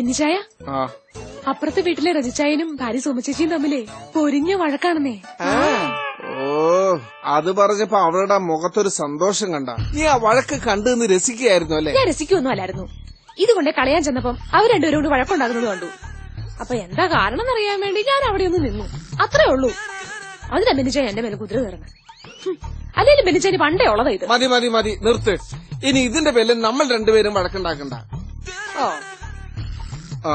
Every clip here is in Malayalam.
ബെന്നിച്ചായ ആ അപ്പുറത്തെ വീട്ടിലെ രജിച്ചായനും ഭാര്യ സുമചേച്ചിയും തമ്മിലേ പൊരിഞ്ഞ വഴക്കാണെന്നേ ഓ അത് പറഞ്ഞപ്പോ അവളുടെ മുഖത്തൊരു സന്തോഷം കണ്ട നീ ആ വഴക്ക് കണ്ടു നിന്ന് രസിക്കുകയായിരുന്നു അല്ലേ ഞാൻ രസിക്കൊന്നും അല്ലായിരുന്നു ഇതുകൊണ്ട് കളയാൻ ചെന്നപ്പം അവർ രണ്ടുപേരും കൊണ്ട് വഴക്കുണ്ടാകുന്നത് കണ്ടു അപ്പൊ എന്താ കാരണം എന്നറിയാൻ വേണ്ടി ഞാൻ അവിടെ ഒന്ന് നിന്നു അത്രേ ഉള്ളൂ അതിനാ ബെന്നിച്ചായ എന്റെ മേലെ കുതിര കയറുന്നത് അല്ലെങ്കിൽ ബെന്നിച്ചായന് പണ്ടേ ഉള്ളതാ ഇത് മതി മതി മതി നിർത്ത് ഇനി ഇതിന്റെ പേരിൽ നമ്മൾ രണ്ടുപേരും വഴക്കുണ്ടാക്കണ്ട ഓ ആ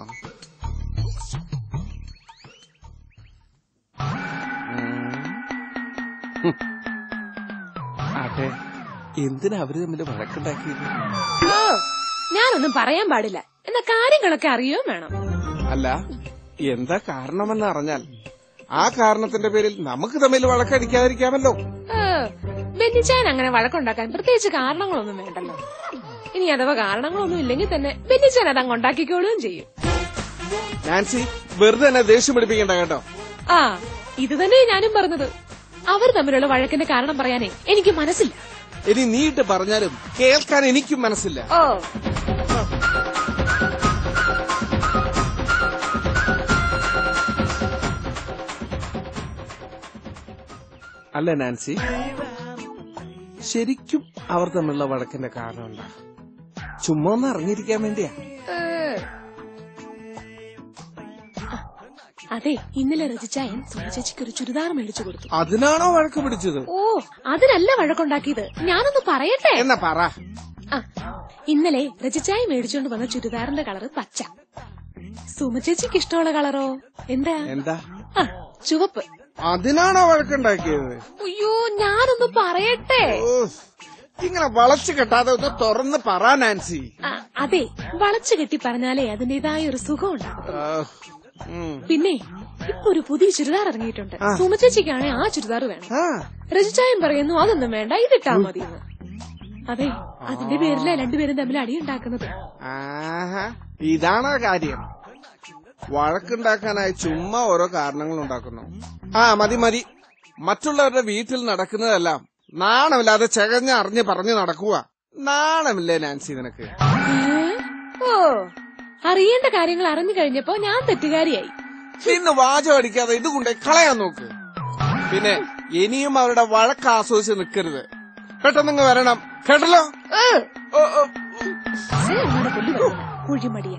ഉം. അതെ എന്തിനാ അവര് തമ്മിൽ വഴക്കുണ്ടാക്കിയത് ഓ, ഞാനൊന്നും പറയാൻ പാടില്ല എന്നാ കാര്യങ്ങളൊക്കെ അറിയുകയും വേണം അല്ല എന്താ കാരണമെന്ന് അറിഞ്ഞാൽ ആ കാരണത്തിന്റെ പേരിൽ നമുക്ക് തമ്മിൽ വഴക്കടിക്കാതിരിക്കാമല്ലോ ഏ, ബെന്നിച്ചായൻ അങ്ങനെ വഴക്കുണ്ടാക്കാൻ പ്രത്യേകിച്ച് കാരണങ്ങളൊന്നും വേണ്ടല്ലോ ഇനി അഥവാ കാരണങ്ങളൊന്നും ഇല്ലെങ്കിൽ തന്നെ ബെന്നിച്ചാൻ അത് അങ്ങ് ഉണ്ടാക്കിക്കോളുകയും ചെയ്യും നാൻസി വെറുതെ എന്നെ ദേഷ്യം പിടിപ്പിക്കണ്ട കേട്ടോ ആ ഇത് തന്നെ ഞാനും പറഞ്ഞത് അവർ തമ്മിലുള്ള വഴക്കിന്റെ കാരണം പറയാനേ എനിക്ക് മനസ്സില്ല ഇനി നീട്ട് പറഞ്ഞാലും കേൾക്കാൻ എനിക്കും മനസ്സില്ല ഓ അല്ല നാൻസി ശരിക്കും അവർ തമ്മിലുള്ള വഴക്കിന്റെ കാരണം എന്താ ചുമ്മാ ഒന്ന് അറിഞ്ഞിരിക്കാൻ വേണ്ടിയാ ഏ. അതെ ഇന്നലെ രചിച്ചായൻ സുമചേച്ചിക്ക് ഒരു ചുരിദാർ മേടിച്ചു കൊടുത്തു അതിനാണോ വഴക്ക് പിടിച്ചത് ഓ അതിനല്ല വഴക്കുണ്ടാക്കിയത് ഞാനൊന്ന് പറയട്ടെ എന്നാ പറ ആ, ഇന്നലെ രചിച്ചായി മേടിച്ചോണ്ട് വന്ന ചുരിദാറിന്റെ കളറ് പച്ച സുമചേച്ചിക്ക് ഇഷ്ടമുള്ള കളറോ എന്താ എന്താ ആ ചുവപ്പ് അതിനാണോ വഴക്കുണ്ടാക്കിയത് അയ്യോ ഞാനൊന്ന് പറയട്ടെ ഓ ഇങ്ങനെ വളച്ചു കെട്ടാതെ ഒന്ന് തുറന്ന് പറ നാൻസി ആ, അതെ വളച്ചു കെട്ടി പറഞ്ഞാലേ അതിന്റേതായ ഒരു സുഖം ഉണ്ടാകും ആ, ഉം. പിന്നെ ഇപ്പൊ ഒരു പുതിയ ചുരിദാർ ഇറങ്ങിയിട്ടുണ്ട് സുമചേച്ചിക്കാണെ ആ ചുരിദാർ വേണം ആ, രജിച്ചായം പറയുന്നു അതൊന്നും വേണ്ട ഇതിട്ടാ മതി എന്ന്. അതെ അതിന്റെ പേരിലെ രണ്ടുപേരും തമ്മിൽ അടിയുണ്ടാക്കുന്നത് ആഹാ ഇതാണോ കാര്യം വഴക്കുണ്ടാക്കാനായി ചുമ്മാ ഓരോ കാരണങ്ങൾ ഉണ്ടാക്കുന്നു ആ മതി മതി മറ്റുള്ളവരുടെ വീട്ടിൽ നടക്കുന്നതെല്ലാം നാണമില്ലാതെ ചകഞ്ഞ അറിഞ്ഞ് പറഞ്ഞു നടക്കുക നാണമില്ലേ നാൻസി നിനക്ക് ഏ? ഓ അറിയേണ്ട കാര്യങ്ങൾ അറിഞ്ഞു കഴിഞ്ഞപ്പോ ഞാൻ തെറ്റുകാരിയായി ഇന്ന് വാചം അടിക്കാതെ ഇത് കൊണ്ടേ കളയാൻ നോക്ക് പിന്നെ ഇനിയും അവരുടെ വഴക്ക് ആസ്വദിച്ച് നിൽക്കരുത് പെട്ടെന്ന് വരണം കേട്ടല്ലോ ഏ, ഓ, ഓ, ശ്ശേ, എന്നോട് പുല്ല് വരുന്നില്ല. കുഴിമടിയൻ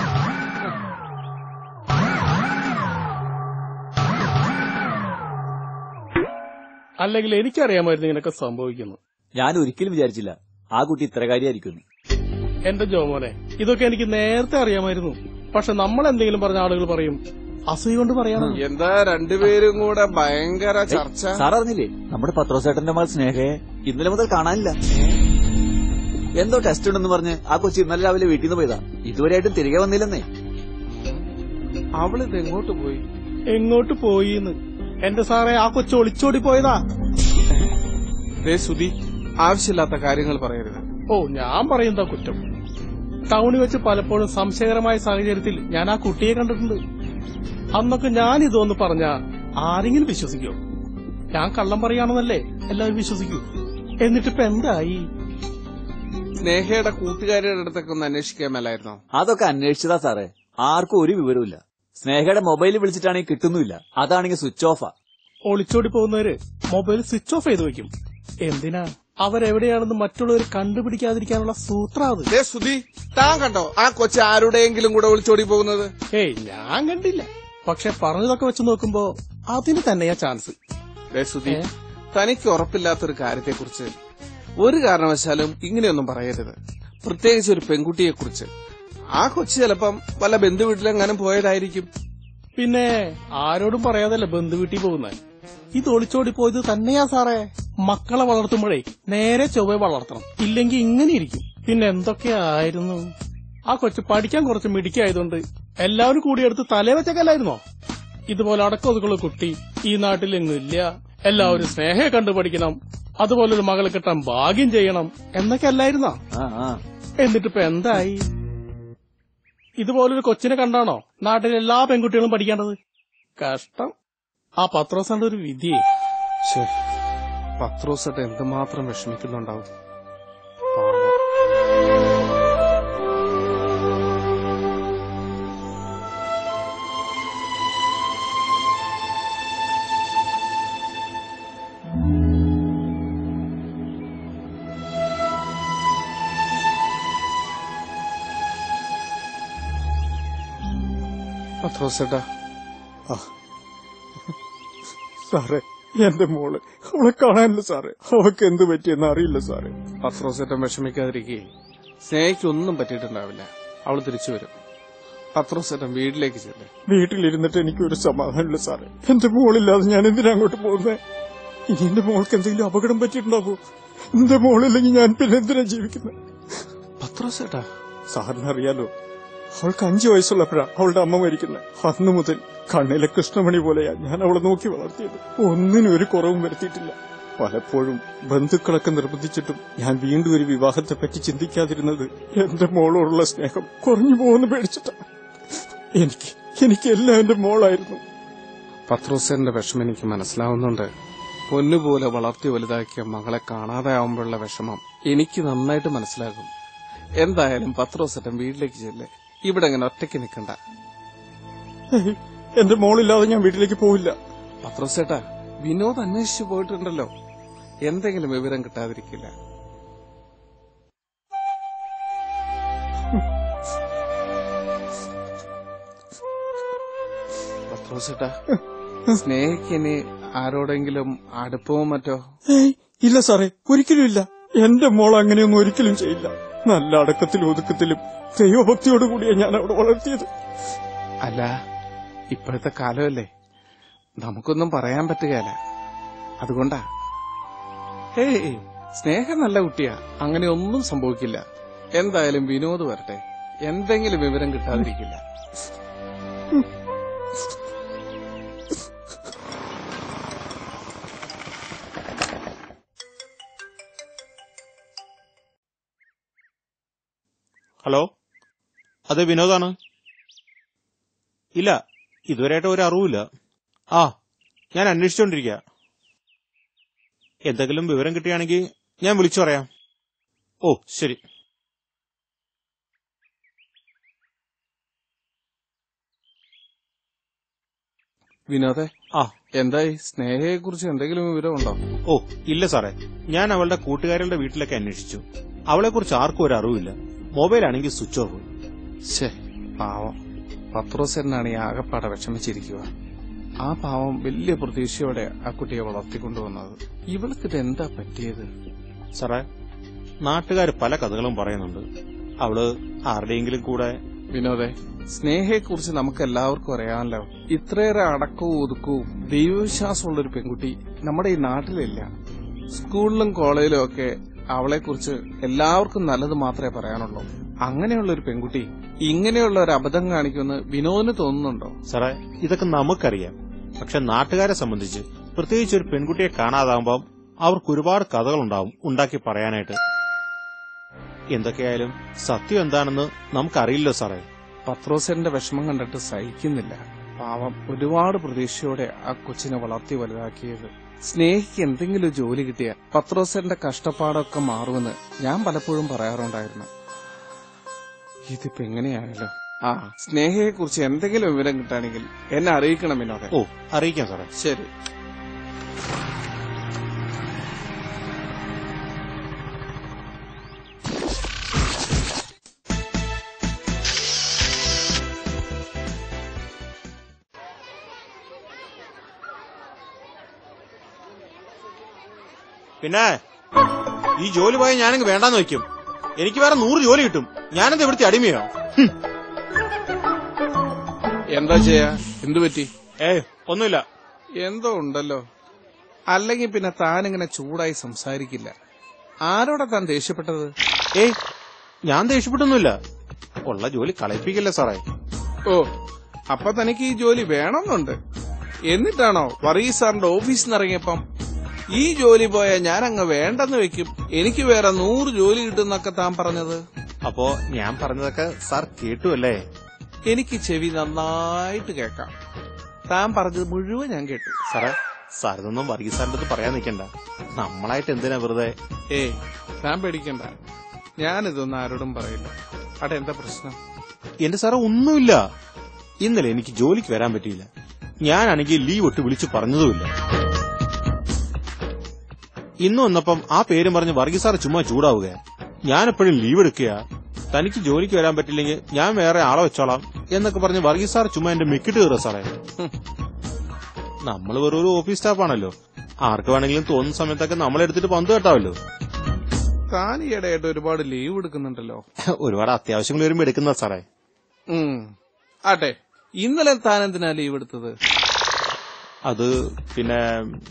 അല്ലെങ്കിൽ എനിക്കറിയാമായിരുന്നു ഇങ്ങനൊക്കെ സംഭവിക്കുന്നു ഞാൻ ഒരിക്കലും വിചാരിച്ചില്ല ആ കുട്ടി ഇത്ര കാര്യമായിരിക്കുന്നു എന്റെ ജോമോനെ ഇതൊക്കെ എനിക്ക് നേരത്തെ അറിയാമായിരുന്നു പക്ഷെ നമ്മൾ എന്തെങ്കിലും പറഞ്ഞ ആളുകൾ പറയും അസൂയ കൊണ്ട് പറയാനാ എന്താ രണ്ടുപേരും കൂടെ ഭയങ്കര ചർച്ച സാർ അറിഞ്ഞില്ലേ നമ്മുടെ പത്രോസേട്ടന്റെ മകൾ സ്നേഹയെ ഇന്നലെ മുതൽ കാണാനില്ല എന്തോ ടെസ്റ്റ് ഉണ്ടെന്ന് പറഞ്ഞ് ആ കൊച്ചി ഇന്നലെ രാവിലെ വീട്ടിൽ നിന്ന് പോയതാ ഇതുവരെയായിട്ടും തിരികെ വന്നില്ലെന്നേ അവളിത് എങ്ങോട്ട് പോയി എങ്ങോട്ട് പോയിന്ന് എന്റെ സാറേ ആ കൊച്ചു ഒളിച്ചോടി പോയതാ ദേ സുധി ആവശ്യമില്ലാത്ത കാര്യങ്ങൾ പറയരുത് ഓ ഞാൻ പറയുന്നതാ കുറ്റം ടൗണിൽ വെച്ച് പലപ്പോഴും സംശയകരമായ സാഹചര്യത്തിൽ ഞാൻ ആ കുട്ടിയെ കണ്ടിട്ടുണ്ട് അന്നൊക്കെ ഞാൻ ഇതൊന്ന് പറഞ്ഞ ആരെങ്കിലും വിശ്വസിക്കോ ഞാൻ കള്ളം പറയാണെന്നല്ലേ എല്ലാവരും വിശ്വസിക്കൂ എന്നിട്ടിപ്പോ എന്തായി സ്നേഹയുടെ കൂട്ടുകാരിയുടെ അടുത്തൊക്കെ ഒന്ന് അന്വേഷിക്കാൻ മേലായിരുന്നോ അതൊക്കെ അന്വേഷിച്ചതാ സാറേ ആർക്കും ഒരു വിവരമില്ല സ്നേഹയുടെ മൊബൈലിൽ വിളിച്ചിട്ടാണെങ്കിൽ കിട്ടുന്നുമില്ല അതാണെങ്കിൽ സ്വിച്ച് ഓഫാ ഒളിച്ചോടി പോകുന്നവര് മൊബൈൽ സ്വിച്ച് ഓഫ് ചെയ്ത് വെക്കും എന്തിനാ അവരെവിടെയാണെന്ന് മറ്റുള്ളവർ കണ്ടുപിടിക്കാതിരിക്കാനുള്ള സൂത്രം അത് ദേ സുധി താൻ കണ്ടോ ആ കൊച്ചു ആരുടെയെങ്കിലും കൂടെ ഒളിച്ചോടി പോകുന്നത് ഏയ് ഞാൻ കണ്ടില്ല പക്ഷെ പറഞ്ഞതൊക്കെ വെച്ച് നോക്കുമ്പോ അതിന് തന്നെയാ ചാൻസ് ദേ സുധി ഏ? തനിക്ക് ഉറപ്പില്ലാത്തൊരു കാര്യത്തെക്കുറിച്ച് ഒരു കാരണവശാലും ഇങ്ങനെയൊന്നും പറയരുത് പ്രത്യേകിച്ച് ഒരു പെൺകുട്ടിയെ കുറിച്ച് ആ കൊച്ചു ചിലപ്പം വല്ല ബന്ധുവീട്ടിലെങ്ങാനും പോയതായിരിക്കും പിന്നെ ആരോടും പറയാതല്ല ബന്ധു വീട്ടിൽ പോകുന്നത് ഇത് ഒളിച്ചോടി പോയത് തന്നെയാ സാറേ മക്കളെ വളർത്തുമ്പോഴേ നേരെ ചൊവ്വ വളർത്തണം ഇല്ലെങ്കിൽ ഇങ്ങനെ ഇരിക്കും പിന്നെ എന്തൊക്കെയായിരുന്നു ആ കൊച്ചു പഠിക്കാൻ കുറച്ച് മിടിക്കായതുകൊണ്ട് എല്ലാവരും കൂടിയെടുത്ത് തലേ വെച്ചൊക്കെല്ലായിരുന്നോ ഇതുപോലെ അടക്കൊതുക്കുള്ള കുട്ടി ഈ നാട്ടിൽ എങ്ങും ഇല്ല എല്ലാവരും സ്നേഹയെ കണ്ടു പഠിക്കണം അതുപോലെ ഒരു മകളെ കിട്ടാൻ ഭാഗ്യം ചെയ്യണം എന്നൊക്കെ അല്ലായിരുന്നോ ആ ആ എന്നിട്ടിപ്പോ എന്തായി ഇതുപോലൊരു കൊച്ചിനെ കണ്ടാണോ നാട്ടിലെ എല്ലാ പെൺകുട്ടികളും പഠിക്കേണ്ടത് കഷ്ടം ആ പത്രോസന്റെ ഒരു വിധിയെ ശ്ശേ, പത്രോസട്ട് എന്തുമാത്രം വിഷമിക്കുന്നുണ്ടാവും പാവം. പത്രോസേട്ടാ ആ. സാറേ എന്റെ മോള് അവളെ കാണാനില്ല സാറേ അവൾക്ക് എന്ത് പറ്റിയെന്ന് അറിയില്ല സാറേ പത്രോസേട്ടൻ വിഷമിക്കാതിരിക്കുകയും സ്നേഹിക്കൊന്നും പറ്റിയിട്ടുണ്ടാവില്ല അവൾ തിരിച്ചു വരും പത്രോസേട്ടൻ വീട്ടിലേക്ക് ചെല്ലേ വീട്ടിലിരുന്നിട്ട് എനിക്ക് ഒരു സമാധാനമില്ല സാറേ എന്റെ മോളില്ലാതെ ഞാൻ എന്തിനാ അങ്ങോട്ട് പോകുന്നത് ഇനി എന്റെ മോൾക്ക് എന്തെങ്കിലും അപകടം പറ്റിയിട്ടുണ്ടാവോ എന്റെ മോളില്ലെങ്കിൽ ഞാൻ പിന്നെ എന്തിനാ ജീവിക്കുന്നത് പത്രോസേട്ടാ സാറിനറിയാലോ അവൾക്ക് അഞ്ചു വയസ്സുള്ളപ്പോഴാ അവളുടെ അമ്മ മരിക്കുന്നത് അന്നു മുതൽ കണ്ണിലെ കൃഷ്ണമണി പോലെയാ ഞാൻ അവളെ നോക്കി വളർത്തിയത് ഒന്നിനും ഒരു കുറവും വരുത്തിയിട്ടില്ല പലപ്പോഴും ബന്ധുക്കളൊക്കെ നിർബന്ധിച്ചിട്ടും ഞാൻ വീണ്ടും ഒരു വിവാഹത്തെ പറ്റി ചിന്തിക്കാതിരുന്നത് എന്റെ മോളോടുള്ള സ്നേഹം കുറഞ്ഞു പോകുന്ന പേടിച്ചിട്ടാണ് എനിക്ക് എനിക്ക് എല്ലാം എന്റെ മോളായിരുന്നു പത്രോസേന്റെ വിഷമം എനിക്ക് മനസ്സിലാവുന്നുണ്ട് പൊന്നുപോലെ വളർത്തി വലുതാക്കിയ മകളെ കാണാതെ ആവുമ്പോഴുള്ള വിഷമം എനിക്ക് നന്നായിട്ട് മനസ്സിലാകും എന്തായാലും പത്രോസേട്ടൻ വീട്ടിലേക്ക് ചെല്ലേ ഇവിടെ ഇങ്ങനെ ഒറ്റയ്ക്ക് നിൽക്കണ്ട ഏയ്, എന്റെ മോളില്ലാതെ ഞാൻ വീട്ടിലേക്ക് പോവില്ല പത്രോസേട്ടാ വിനോദ് അന്വേഷിച്ചു പോയിട്ടുണ്ടല്ലോ എന്തെങ്കിലും വിവരം കിട്ടാതിരിക്കില്ല പത്രോസേട്ടാ സ്നേഹിക്കിനി ആരോടെങ്കിലും അടുപ്പവും മറ്റോ ഏയ് ഇല്ല സാറേ ഒരിക്കലും ഇല്ല എന്റെ മോൾ അങ്ങനെയൊന്നും ഒരിക്കലും ചെയ്യില്ല നല്ല അടക്കത്തിലും ഒതുക്കത്തിലും ദൈവഭക്തിയോടുകൂടിയാ ഞാൻ അവിടെ വളർത്തിയത് അല്ല ഇപ്പോഴത്തെ കാലമല്ലേ നമുക്കൊന്നും പറയാൻ പറ്റുകയല്ല അതുകൊണ്ടാ ഹേയ് സ്നേഹം നല്ല കുട്ടിയാ അങ്ങനെ ഒന്നും സംഭവിക്കില്ല എന്തായാലും വിനോദ് വരട്ടെ എന്തെങ്കിലും വിവരം കിട്ടാതിരിക്കില്ല ഹലോ അതെ വിനോദാണ് ഇല്ല ഇതുവരെയായിട്ട് ഒരു അറിവില്ല ആ ഞാൻ അന്വേഷിച്ചുകൊണ്ടിരിക്കുക എന്തെങ്കിലും വിവരം കിട്ടുകയാണെങ്കിൽ ഞാൻ വിളിച്ചു പറയാം ഓ ശരി വിനോദേ ആ എന്തായി സ്നേഹയെ കുറിച്ച് എന്തെങ്കിലും വിവരമുണ്ടോ ഓ ഇല്ല സാറേ ഞാൻ അവളുടെ കൂട്ടുകാരുടെ വീട്ടിലൊക്കെ അന്വേഷിച്ചു അവളെക്കുറിച്ച് ആർക്കും ഒരു അറിവില്ല മൊബൈലാണെങ്കിൽ സ്വിച്ച് ഓഫ് ശേ പാവം പത്രോസേനാണ് ഈ ആകപ്പാടെ വിഷമിച്ചിരിക്കുക ആ പാവം വലിയ പ്രതീക്ഷയോടെ ആ കുട്ടിയെ വളർത്തിക്കൊണ്ടുവന്നത് ഇവൾക്ക് എന്താ പറ്റിയത് സാറേ നാട്ടുകാർ പല കഥകളും പറയുന്നുണ്ട് അവള് ആരുടെയെങ്കിലും കൂടെ വിനോദെ സ്നേഹയെക്കുറിച്ച് നമുക്ക് എല്ലാവർക്കും അറിയാമല്ലോ ഇത്രയേറെ അടക്കവും ഒതുക്കവും ദൈവവിശ്വാസമുള്ള ഒരു പെൺകുട്ടി നമ്മുടെ ഈ നാട്ടിലില്ല സ്കൂളിലും കോളേജിലും ഒക്കെ അവളെക്കുറിച്ച് എല്ലാവർക്കും നല്ലത് മാത്രമേ പറയാനുള്ളൂ അങ്ങനെയുള്ള ഒരു പെൺകുട്ടി ഇങ്ങനെയുള്ള ഒരു അബദ്ധം കാണിക്കുമെന്ന് വിനോദിന് തോന്നുന്നുണ്ടോ സാറേ ഇതൊക്കെ നമുക്കറിയാം പക്ഷെ നാട്ടുകാരെ സംബന്ധിച്ച് പ്രത്യേകിച്ച് ഒരു പെൺകുട്ടിയെ കാണാതാകുമ്പോൾ അവർക്ക് ഒരുപാട് കഥകളുണ്ടാവും ഉണ്ടാക്കി പറയാനായിട്ട് എന്തൊക്കെയായാലും സത്യം എന്താണെന്ന് നമുക്കറിയില്ലോ സാറേ പത്രോസന്റെ വിഷമം കണ്ടിട്ട് സഹിക്കുന്നില്ല പാവം ഒരുപാട് പ്രതീക്ഷയോടെ ആ കൊച്ചിനെ വളർത്തി വലുതാക്കിയത് സ്നേഹിക്ക് എന്തെങ്കിലും ഒരു ജോലി കിട്ടിയ പത്രോസന്റെ കഷ്ടപ്പാടൊക്കെ മാറുമെന്ന് ഞാൻ പലപ്പോഴും പറയാറുണ്ടായിരുന്നു ഇതിപ്പോ എങ്ങനെയാണല്ലോ ആ സ്നേഹയെ കുറിച്ച് എന്തെങ്കിലും വിവരം കിട്ടുകയാണെങ്കിൽ എന്നെ അറിയിക്കണം വിനോദ ഓ അറിയിക്കാം സാറേ ശരി പിന്നെ ഈ ജോലി പോയാൽ ഞാനങ്ങ് വേണ്ടാന്ന് വെക്കും എനിക്ക് വേറെ നൂറ് ജോലി കിട്ടും ഞാനെന്താ ഇവിടുത്തെ അടിമയോ ഹും. എന്താ ചെയ്യാ എന്തു പറ്റി ഏയ് ഒന്നുമില്ല എന്തോ ഉണ്ടല്ലോ അല്ലെങ്കിൽ പിന്നെ താനിങ്ങനെ ചൂടായി സംസാരിക്കില്ല ആരോടാ താൻ ദേഷ്യപ്പെട്ടത് ഏയ് ഞാൻ ദേഷ്യപ്പെട്ടൊന്നുമില്ല ഉള്ള ജോലി കളയിപ്പിക്കില്ല സാറേ ഓ അപ്പൊ തനിക്ക് ഈ ജോലി വേണമെന്നുണ്ട് എന്നിട്ടാണോ വർഗീസ് സാറിന്റെ ഓഫീസിൽ നിന്ന് ഇറങ്ങിയപ്പം ഈ ജോലി പോയാൽ ഞാൻ അങ്ങ് വേണ്ടെന്ന് വെക്കും എനിക്ക് വേറെ നൂറ് ജോലി കിട്ടുന്നൊക്കെ താൻ പറഞ്ഞത് അപ്പോ ഞാൻ പറഞ്ഞതൊക്കെ സാർ കേട്ടു അല്ലേ എനിക്ക് ചെവി നന്നായിട്ട് കേൾക്കാം താൻ പറഞ്ഞത് മുഴുവൻ ഞാൻ കേട്ടു സാറേ സാറിതൊന്നും വർഗീസ് സാറിന്റെ അടുത്ത് പറയാൻ നിൽക്കണ്ട നമ്മളായിട്ട് എന്തിനാ വെറുതെ ഏയ് താൻ പേടിക്കണ്ട ഞാനിതൊന്നും ആരോടും പറയില്ല അവിടെ എന്താ പ്രശ്നം എന്റെ സാറേ ഒന്നുമില്ല ഇന്നലെ എനിക്ക് ജോലിക്ക് വരാൻ പറ്റിയില്ല ഞാനാണെങ്കിൽ ലീവ് ഇട്ട് വിളിച്ചു പറഞ്ഞതുമില്ല ഇന്ന് വന്നപ്പം ആ പേരും പറഞ്ഞ് വർഗീസ് സാറ് ചുമ്മാ ചൂടാവുക ഞാൻ എപ്പോഴും ലീവ് എടുക്കുക തനിക്ക് ജോലിക്ക് വരാൻ പറ്റില്ലെങ്കിൽ ഞാൻ വേറെ ആളെ വെച്ചോളാം എന്നൊക്കെ പറഞ്ഞ് വർഗീസ് സാർ ചുമ്മാ എന്റെ മിക്കിട്ട് കയറുക സാറേ നമ്മൾ വെറും ഒരു ഓഫീസ് സ്റ്റാഫാണല്ലോ ആർക്ക് വേണമെങ്കിലും തോന്നുന്ന സമയത്തൊക്കെ നമ്മളെടുത്തിട്ട് പന്ത് കേട്ടാവല്ലോ താൻ ഈയിടെയായിട്ട് ഒരുപാട് ലീവ് എടുക്കുന്നുണ്ടല്ലോ ഒരുപാട് അത്യാവശ്യങ്ങൾ വരുമ്പോ എടുക്കുന്ന സാറേ ഉം. ആട്ടെ ഇന്നലെ താൻ എന്തിനാ ലീവ് എടുത്തത് അത് പിന്നെ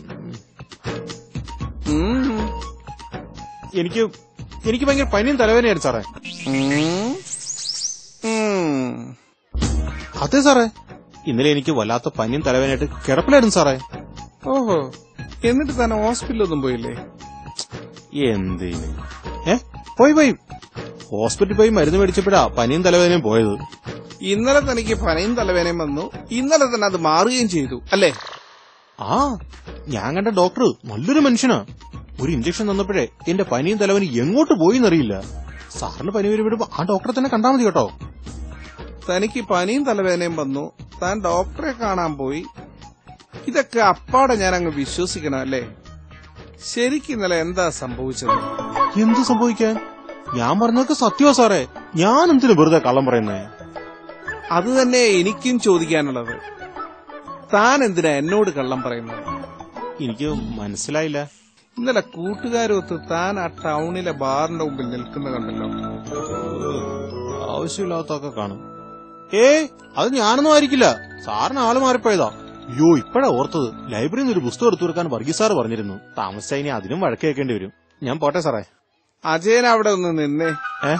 ഉം. എനിക്ക് എനിക്ക് ഭയങ്കര പനിയും തലവേദനയായിരുന്നു സാറേ ഉം. ഉം. അതെ സാറേ ഇന്നലെ എനിക്ക് വല്ലാത്ത പനിയും തലവേദനയായിട്ട് കിടപ്പിലായിരുന്നു സാറേ ഓഹോ എന്നിട്ട് താൻ ഹോസ്പിറ്റലൊന്നും പോയില്ലേ എന്തിന് ഏ പോയി പോയി ഹോസ്പിറ്റലിൽ പോയി മരുന്ന് മേടിച്ചപ്പോഴാ പനിയും തലവേദനയും പോയത് ഇന്നലെ തനിക്ക് പനയും തലവേനയും വന്നു ഇന്നലെ തന്നെ അത് മാറുകയും ചെയ്തു അല്ലേ ആ ഞാൻ കണ്ട ഡോക്ടർ നല്ലൊരു മനുഷ്യനാ ഒരു ഇഞ്ചക്ഷൻ തന്നപ്പോഴേ എന്റെ പനിയും തലവേനയും എങ്ങോട്ട് പോയി എന്നറിയില്ല സാറിന് പനി വരുമ്പോഴും ആ ഡോക്ടറെ തന്നെ കണ്ടാൽ മതി കേട്ടോ തനിക്ക് പനിയും തലവേദനയും വന്നു താൻ ഡോക്ടറെ കാണാൻ പോയി ഇതൊക്കെ അപ്പാടെ ഞാൻ അങ്ങ് വിശ്വസിക്കണം അല്ലേ ശരിക്കും ഇന്നലെ എന്താ സംഭവിച്ചത് എന്ത് സംഭവിക്കാൻ ഞാൻ പറഞ്ഞതൊക്കെ സത്യമാ സാറേ ഞാൻ എന്തിനു വെറുതെ കള്ളം പറയുന്നേ അത് തന്നെ എനിക്കും ചോദിക്കാനുള്ളത് താൻ എന്തിനാ എന്നോട് കള്ളം പറയുന്നത് എനിക്ക് മനസ്സിലായില്ല ഇന്നലെ കൂട്ടുകാരൊത്ത് താൻ ആ ടൗണിലെ ബാറിന്റെ മുമ്പിൽ നിൽക്കുന്ന കണ്ടല്ലോ ആവശ്യമില്ലാത്തൊക്കെ കാണും ഏയ് അത് ഞാനൊന്നും ആയിരിക്കില്ല സാറിന് ആള് മാറിപ്പോയതാ അയ്യോ ഇപ്പഴാ ഓർത്തത് ലൈബ്രറിയിൽ നിന്ന് ഒരു പുസ്തകം എടുത്തു കൊടുക്കാൻ വർഗീസ് സാറ് പറഞ്ഞിരുന്നു താമസിച്ച ഇനി അതിനും വഴക്ക് കേൾക്കേണ്ടി വരും ഞാൻ പോട്ടെ സാറേ അജയൻ അവിടെ ഒന്ന് നിന്നേ ഏ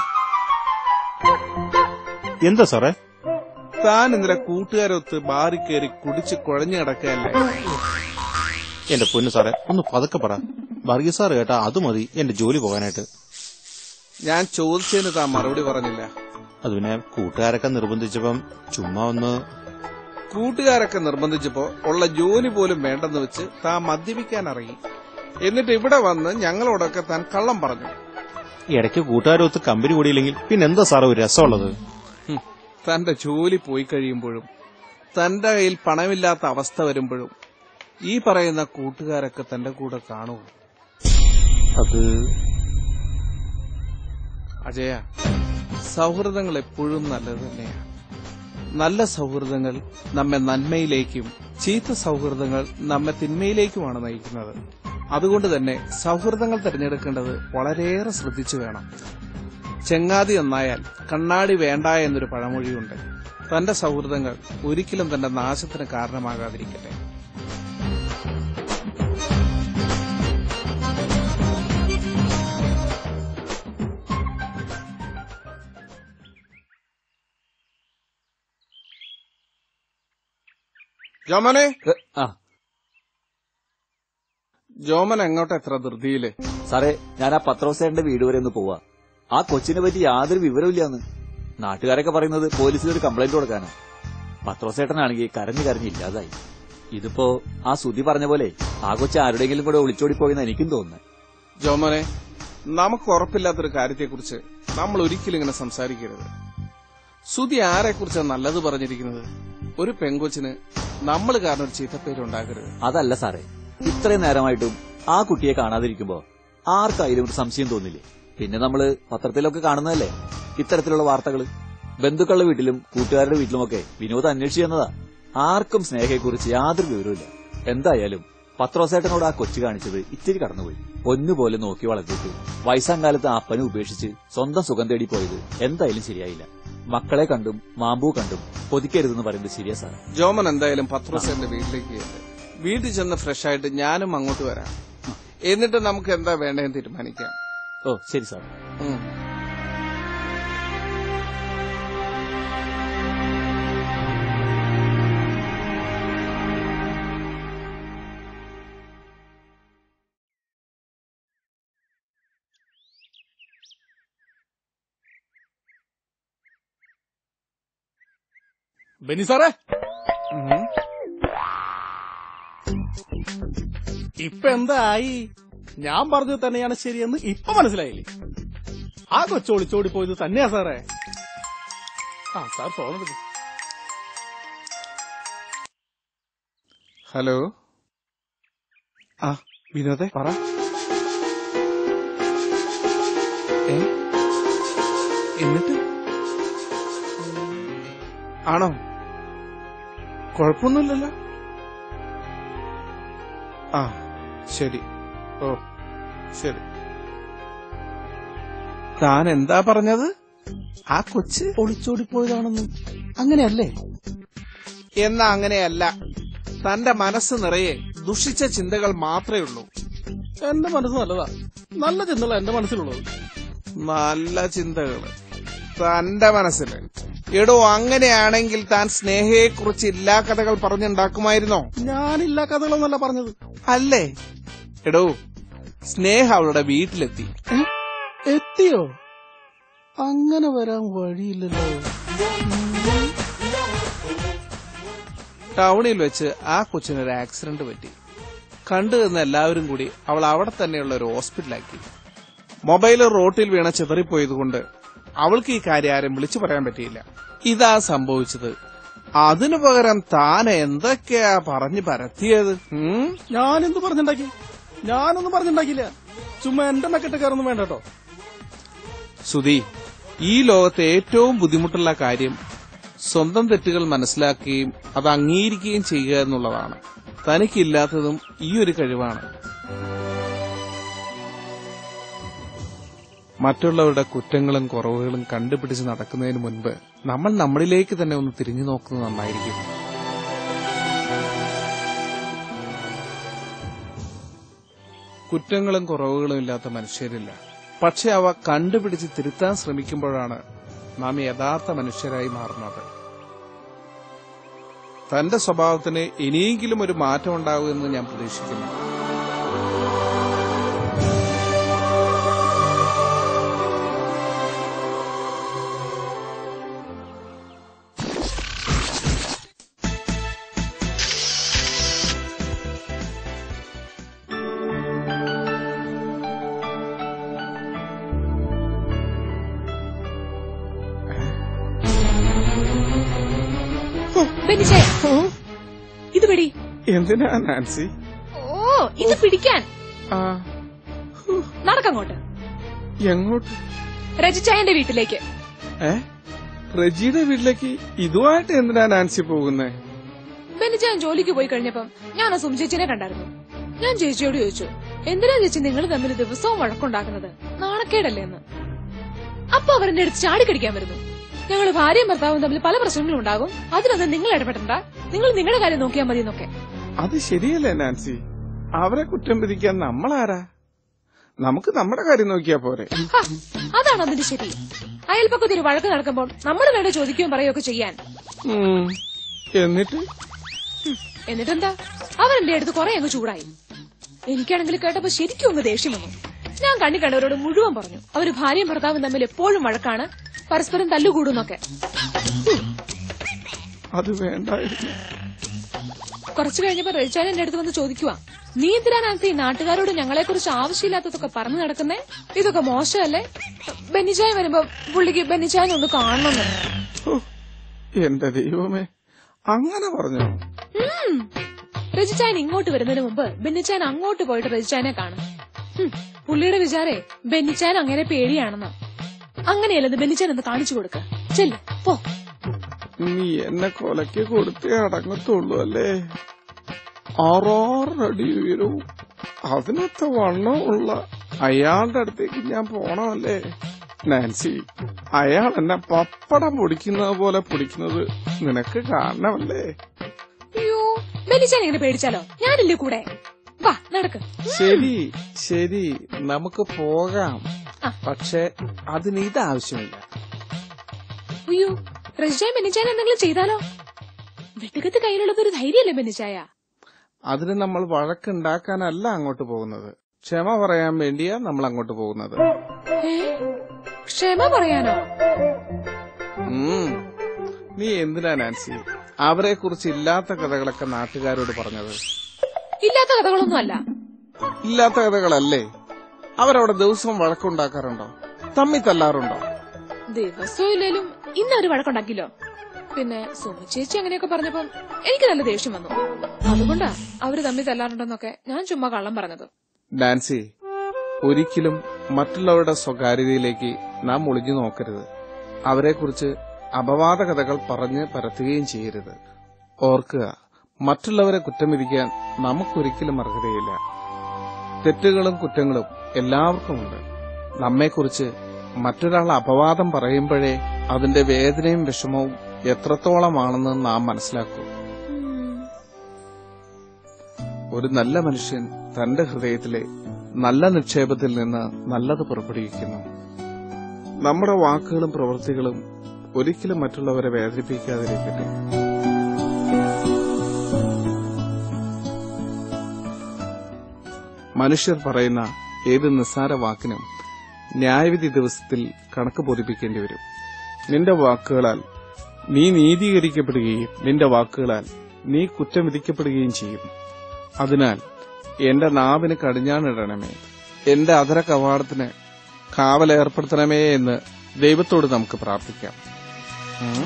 എന്താ സാറേ താൻ ഇന്നലെ കൂട്ടുകാരൊത്ത് ബാറിൽ കയറി കുടിച്ച് കുഴഞ്ഞു കിടക്കുകയല്ലേ എന്റെ പൊന്നു സാറേ ഒന്ന് പതുക്കെ പറ വർഗീസ് സാറ് കേട്ടാ അത് മതി എന്റെ ജോലി പോകാനായിട്ട് ഞാൻ ചോദിച്ചതിന് താൻ മറുപടി പറഞ്ഞില്ല അത് പിന്നെ കൂട്ടുകാരൊക്കെ നിർബന്ധിച്ചപ്പം ചുമ്മാ ഒന്ന് കൂട്ടുകാരൊക്കെ നിർബന്ധിച്ചപ്പോ ഉള്ള ജോലി പോലും വേണ്ടെന്ന് വെച്ച് താൻ മദ്യപിക്കാൻ ഇറങ്ങി എന്നിട്ട് ഇവിടെ വന്ന് ഞങ്ങളോടൊക്കെ താൻ കള്ളം പറഞ്ഞു ഇടയ്ക്ക് കൂട്ടുകാരൊത്ത് കമ്പനി കൂടിയില്ലെങ്കിൽ പിന്നെന്താ സാറേ ഒരു രസമുള്ളത് ഹും, തന്റെ ജോലി പോയി കഴിയുമ്പോഴും തന്റെ കയ്യിൽ പണമില്ലാത്ത അവസ്ഥ വരുമ്പോഴും ഈ പറയുന്ന കൂട്ടുകാരൊക്കെ തന്റെ കൂടെ കാണുമോ അത് അജയ സൗഹൃദങ്ങൾ എപ്പോഴും നല്ലത് തന്നെയാണ് നല്ല സൗഹൃദങ്ങൾ നമ്മെ നന്മയിലേക്കും ചീത്ത സൗഹൃദങ്ങൾ നമ്മെ തിന്മയിലേക്കുമാണ് നയിക്കുന്നത് അതുകൊണ്ട് തന്നെ സൗഹൃദങ്ങൾ തിരഞ്ഞെടുക്കേണ്ടത് വളരെയേറെ ശ്രദ്ധിച്ചു വേണം ചെങ്ങാതി നന്നായാൽ കണ്ണാടി വേണ്ട എന്നൊരു പഴമൊഴിയുണ്ട് തന്റെ സൗഹൃദങ്ങൾ ഒരിക്കലും തന്റെ നാശത്തിന് കാരണമാകാതിരിക്കട്ടെ ജോമനെ ഏ, ആ ജോമൻ എങ്ങോട്ട് എത്ര ധൃതിയില് സാറേ ഞാൻ ആ പത്രോസേട്ടന്റെ വീട് വരെ ഒന്ന് പോവാ ആ കൊച്ചിനെ പറ്റി യാതൊരു വിവരമില്ലാന്ന് നാട്ടുകാരൊക്കെ പറയുന്നത് പോലീസിൽ ഒരു കംപ്ലൈന്റ് കൊടുക്കാനാ പത്രോസേട്ടനാണെങ്കിൽ കരഞ്ഞു കരഞ്ഞ് ഇല്ലാതായി ഇതിപ്പോ ആ സുധി പറഞ്ഞ പോലെ ആ കൊച്ചു ആരുടെയെങ്കിലും കൂടെ ഒളിച്ചോടി പോയെന്ന് എനിക്കും തോന്നുന്നത് ജോമനെ നമുക്ക് ഉറപ്പില്ലാത്തൊരു കാര്യത്തെക്കുറിച്ച് നമ്മൾ ഒരിക്കലും ഇങ്ങനെ സംസാരിക്കരുത് സുധി ആരെക്കുറിച്ചാണ് നല്ലത് പറഞ്ഞിരിക്കുന്നത് ഒരു പെങ്കൊച്ചിന് നമ്മൾ കാരണം ഒരു ചീത്തപ്പേര് ഉണ്ടാകരുത് അതല്ല സാറേ ഇത്രയും നേരമായിട്ടും ആ കുട്ടിയെ കാണാതിരിക്കുമ്പോ ആർക്കായാലും ഒരു സംശയം തോന്നില്ലേ പിന്നെ നമ്മള് പത്രത്തിലൊക്കെ കാണുന്നതല്ലേ ഇത്തരത്തിലുള്ള വാർത്തകള് ബന്ധുക്കളുടെ വീട്ടിലും കൂട്ടുകാരുടെ വീട്ടിലുമൊക്കെ വിനോദം അന്വേഷിച്ചു എന്നതാ ആർക്കും സ്നേഹയെക്കുറിച്ച് യാതൊരു വിവരവുമില്ല എന്തായാലും പത്രോസേട്ടനോട് ആ കൊച്ചു കാണിച്ചത് ഇത്തിരി കടന്നുപോയി പൊന്നുപോലെ നോക്കി വളർത്തിയിട്ട് വയസ്സാം കാലത്ത് ആ അപ്പനെ ഉപേക്ഷിച്ച് സ്വന്തം സുഖം തേടി പോയത് എന്തായാലും ശരിയായില്ല മക്കളെ കണ്ടും മാമ്പൂ കണ്ടും കൊതിക്കരുതെന്ന് പറയുന്നത് ശരിയാ സാറേ ജോമൻ എന്തായാലും പത്രോസേന്റെ വീട്ടിലേക്ക് ചെല്ല്. വീട്ടിൽ ചെന്ന് ഫ്രഷ് ആയിട്ട് ഞാനും അങ്ങോട്ട് വരാം എന്നിട്ട് നമുക്ക് എന്താ വേണ്ടതെന്ന് തീരുമാനിക്കാം ഓ ശരി സാർ ഉം. ബെന്നി സാറേ ഉം. ഇപ്പൊ എന്തായി ഞാൻ പറഞ്ഞത് തന്നെയാണ് ശരിയെന്ന് ഇപ്പൊ മനസ്സിലായില്ലേ ആ കൊച്ചോളിച്ചോടി പോയത് തന്നെയാ സാറേ ആ സാർ ഫോൺ എടുക്കും ഹലോ ആ വിനോദേ പറ ഏ എന്നിട്ട് ആണോ കുഴപ്പമൊന്നുമില്ലല്ലോ ആ ശരി ഓ ശരി താൻ എന്താ പറഞ്ഞത് ആ കൊച്ച് ഒളിച്ചോടിപ്പോയതാണെന്ന് അങ്ങനെയല്ലേ എന്നാ അങ്ങനെയല്ല തന്റെ മനസ്സ് നിറയെ ദുഷിച്ച ചിന്തകൾ മാത്രമേ ഉള്ളൂ എന്റെ മനസ്സ് നല്ലതാ നല്ല ചിന്തകളാ എന്റെ മനസ്സിലുള്ളത് നല്ല ചിന്തകള് തന്റെ മനസ്സിൽ എടോ അങ്ങനെയാണെങ്കിൽ താൻ സ്നേഹയെക്കുറിച്ച് ഇല്ലാ കഥകൾ പറഞ്ഞുണ്ടാക്കുമായിരുന്നോ ഞാനില്ല കഥകളൊന്നല്ല പറഞ്ഞത് അല്ലേ എടോ സ്നേഹ അവളുടെ വീട്ടിലെത്തി ഏ? എത്തിയോ അങ്ങനെ വരാൻ വഴിയില്ലല്ലോ ടൗണിൽ വെച്ച് ആ കൊച്ചിനൊരു ആക്സിഡന്റ് പറ്റി കണ്ടു നിന്ന എല്ലാവരും കൂടി അവൾ അവിടെ തന്നെയുള്ള ഒരു ഹോസ്പിറ്റലാക്കി മൊബൈൽ റോട്ടിൽ വീണ ചിതറിപ്പോയതുകൊണ്ട് അവൾക്ക് ഈ കാര്യം ആരും വിളിച്ചു പറയാൻ പറ്റിയില്ല ഇതാ സംഭവിച്ചത് അതിനു പകരം താൻ എന്തൊക്കെയാ പറഞ്ഞു പരത്തിയത് ഉം? ഞാനെന്ത് പറഞ്ഞുണ്ടാക്കി ഞാനൊന്നും പറഞ്ഞുണ്ടാക്കിയില്ല ചുമ്മാ എന്റെ മെക്കെട്ട് കയറൊന്നും വേണ്ട കേട്ടോ സുധി ഈ ലോകത്തെ ഏറ്റവും ബുദ്ധിമുട്ടുള്ള കാര്യം സ്വന്തം തെറ്റുകൾ മനസ്സിലാക്കുകയും അത് അംഗീകരിക്കുകയും ചെയ്യുക എന്നുള്ളതാണ് തനിക്കില്ലാത്തതും ഈ ഒരു കഴിവാണ് മറ്റുള്ളവരുടെ കുറ്റങ്ങളും കുറവുകളും കണ്ടുപിടിച്ച് നടക്കുന്നതിന് മുൻപ് നമ്മൾ നമ്മളിലേക്ക് തന്നെ ഒന്ന് തിരിഞ്ഞു നോക്കുന്നത് നന്നായിരിക്കും കുറ്റങ്ങളും കുറവുകളും ഇല്ലാത്ത മനുഷ്യരില്ല പക്ഷെ അവ കണ്ടുപിടിച്ച് തിരുത്താൻ ശ്രമിക്കുമ്പോഴാണ് നാം യഥാർത്ഥ മനുഷ്യരായി മാറുന്നത് തന്റെ സ്വഭാവത്തിന് ഇനിയെങ്കിലും ഒരു മാറ്റം ഉണ്ടാകുമെന്ന് ഞാൻ പ്രതീക്ഷിക്കുന്നു ബെന്നിച്ചേ ഇത് പിടി എന്തിനാ നാൻസി ഓ ഇത് പിടിക്കാൻ ആ നടക്കങ്ങോട്ട് എങ്ങോട്ട് രജിച്ചായന്റെ വീട്ടിലേക്ക് ഏ റജിയുടെ വീട്ടിലേക്ക് ഇതുമായിട്ട് എന്തിനാ നാൻസി പോകുന്നേ ബെന്നിച്ചായൻ ജോലിക്ക് പോയി കഴിഞ്ഞപ്പം ഞാൻ ആ സുംചേച്ചിനെ കണ്ടായിരുന്നു ഞാൻ ചേച്ചിയോട് ചോദിച്ചു എന്തിനാ ചേച്ചി നിങ്ങൾ തമ്മിൽ ദിവസവും വഴക്കുണ്ടാക്കുന്നത് നാണക്കേടല്ലേ എന്ന് അപ്പൊ അവരെന്റെ അടുത്ത് ചാടിക്കടിക്കാൻ വരുന്നു ഞങ്ങൾ ഭാര്യയും ഭർത്താവും തമ്മിൽ പല പ്രശ്നങ്ങളും ഉണ്ടാകും അതിനൊന്നും നിങ്ങൾ ഇടപെടണ്ട നിങ്ങൾ നിങ്ങളുടെ കാര്യം നോക്കിയാൽ മതി എന്നൊക്കെ അത് ശരിയല്ലേ നാൻസി അവരെ കുറ്റം വിധിക്കാൻ നമ്മളാരാ നമുക്ക് നമ്മുടെ കാര്യം നോക്കിയാ പോരെ ഹ, അതാണ് അതിന്റെ ശരി അയൽപ്പക്കത്ത് ഒരു വഴക്ക് നടക്കുമ്പോൾ നമ്മൾ വേണ്ട ചോദിക്കുകയും പറയുകയൊക്കെ ചെയ്യാൻ ഉം. എന്നിട്ട് ഹും, എന്നിട്ടെന്താ അവരെന്റെ അടുത്ത് കുറെ അങ്ങ് ചൂടായി എനിക്കാണെങ്കിൽ കേട്ടപ്പോ ശരിക്കും അങ്ങ് ദേഷ്യം വന്നു ഞാൻ കണ്ണി കണ്ടവരോട് മുഴുവൻ പറഞ്ഞു അവര് ഭാര്യയും ഭർത്താവും തമ്മിൽ എപ്പോഴും വഴക്കാണ് പരസ്പരം തല്ലുകൂടുന്നൊക്കെ അത് വേണ്ടായിരുന്നു കുറച്ചു കഴിഞ്ഞപ്പോ റെജിച്ചാൻ എന്റെ അടുത്ത് വന്ന് ചോദിക്കുവാ നീ എന്തിനാനകത്ത് ഈ നാട്ടുകാരോട് ഞങ്ങളെ കുറിച്ച് ആവശ്യമില്ലാത്തതൊക്കെ പറഞ്ഞു നടക്കുന്നേ ഇതൊക്കെ മോശമല്ലേ ബെന്നിച്ചായൻ വരുമ്പോ പുള്ളിക്ക് ബെന്നിച്ചായൻ ഒന്ന് കാണണമെന്ന് ഹോ, എന്റെ ദൈവമേ അങ്ങനെ പറഞ്ഞു ഉം. രജിച്ചായൻ ഇങ്ങോട്ട് വരുന്നതിന് മുമ്പ് ബെന്നിച്ചായൻ അങ്ങോട്ട് പോയിട്ട് രജിച്ചായനെ കാണും ഹും, പുള്ളിയുടെ വിചാരേ ബെന്നിച്ചായൻ അങ്ങനെ പേടിയാണെന്ന് അങ്ങനെയല്ലെന്ന് ബെന്നിച്ചായൻ ഒന്ന് കാണിച്ചു കൊടുക്ക ചെല്ല് പോ നീ എന്നെ കൊലയ്ക്ക് കൊടുത്തേ അടങ്ങത്തുള്ളൂ അല്ലേ ആറാറടി ഉയരവും അതിനൊത്ത വണ്ണമുള്ള അയാളുടെ അടുത്തേക്ക് ഞാൻ പോണമല്ലേ നാൻസി അയാൾ എന്നെ പപ്പടം പൊടിക്കുന്നത് പോലെ പൊടിക്കുന്നത് നിനക്ക് കാണണമല്ലേ അയ്യോ ബെന്നിച്ചായൻ ഇങ്ങനെ പേടിച്ചാലോ ഞാനില്ലേ കൂടെ വാ നടക്ക് ശരി ശരി നമുക്ക് പോകാം ആ. പക്ഷെ അതിന് ഇതാവശ്യമില്ല അയ്യോ റജിച്ചായൻ ബെന്നിച്ചായൻ എന്തെങ്കിലും ചെയ്താലോ വെട്ടുകത്ത് കയ്യിലുള്ളത് ഒരു ധൈര്യമല്ലേ ബെന്നിച്ചായ അതിന് നമ്മൾ വഴക്കുണ്ടാക്കാനല്ല അങ്ങോട്ട് പോകുന്നത് ക്ഷമ പറയാൻ വേണ്ടിയാ നമ്മൾ അങ്ങോട്ട് പോകുന്നത് ഏ? ക്ഷമ പറയാനോ ഉം. നീ എന്തിനാ നാൻസി അവരെ കുറിച്ച് ഇല്ലാത്ത കഥകളൊക്കെ നാട്ടുകാരോട് പറഞ്ഞത് ഇല്ലാത്ത കഥകളൊന്നും അല്ല ഇല്ലാത്ത കഥകളല്ലേ അവരവിടെ ദിവസവും വഴക്കുണ്ടാക്കാറുണ്ടോ തമ്മി തല്ലാറുണ്ടോ ദിവസവും ഇല്ലേലും ഇന്ന് അവര് വഴക്കുണ്ടാക്കില്ലോ പിന്നെ സുമി ചേച്ചി അങ്ങനെയൊക്കെ പറഞ്ഞപ്പം എനിക്ക് നല്ല ദേഷ്യം വന്നു അതുകൊണ്ടാ അവര് തമ്മിൽ തല്ലാറുണ്ടെന്നൊക്കെ ഞാൻ ചുമ്മാ കള്ളം പറഞ്ഞത് നാൻസി ഒരിക്കലും മറ്റുള്ളവരുടെ സ്വകാര്യതയിലേക്ക് നാം ഒളിഞ്ഞു നോക്കരുത് അവരെക്കുറിച്ച് അപവാദ കഥകൾ പറഞ്ഞ് പരത്തുകയും ചെയ്യരുത് ഓർക്കുക മറ്റുള്ളവരെ കുറ്റം വിധിക്കാൻ നമുക്കൊരിക്കലും അർഹതയില്ല തെറ്റുകളും കുറ്റങ്ങളും എല്ലാവർക്കുമുണ്ട് നമ്മെക്കുറിച്ച് മറ്റൊരാൾ അപവാദം പറയുമ്പോഴേ അതിന്റെ വേദനയും വിഷമവും എത്രത്തോളമാണെന്ന് നാം മനസ്സിലാക്കൂ ഒരു നല്ല മനുഷ്യൻ തന്റെ ഹൃദയത്തിലെ നല്ല നിക്ഷേപത്തിൽ നിന്ന് നല്ലത് പുറപ്പെടുവിക്കുന്നു നമ്മുടെ വാക്കുകളും പ്രവൃത്തികളും ഒരിക്കലും മറ്റുള്ളവരെ വേദനിപ്പിക്കാതിരിക്കട്ടെ മനുഷ്യർ പറയുന്ന ഏത് നിസ്സാര വാക്കിനും ന്യായവിധി ദിവസത്തിൽ കണക്ക് ബോധിപ്പിക്കേണ്ടി വരും നിന്റെ വാക്കുകളാൽ നീ നീതീകരിക്കപ്പെടുകയും നിന്റെ വാക്കുകളാൽ നീ കുറ്റം വിധിക്കപ്പെടുകയും ചെയ്യും അതിനാൽ എന്റെ നാവിന് കടിഞ്ഞാണിടണമേ എന്റെ അധര കവാടത്തിന് കാവലേർപ്പെടുത്തണമേ എന്ന് ദൈവത്തോട് നമുക്ക് പ്രാർത്ഥിക്കാം ഉം?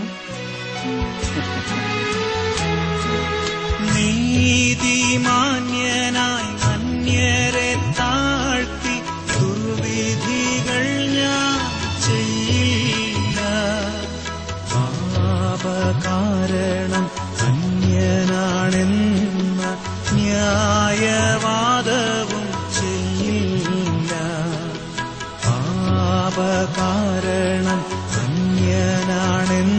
നീതിമാന്യനായി അന്യരെ താഴ്ത്തി ദുർവിധികൾ ഞാൻ ചെയ്യില്ല പാപകാരണം അന്യനാണെന്ന ന്യായവാദവും ചെയ്യില്ല പാപകാരണം അന്യനാണെന്ന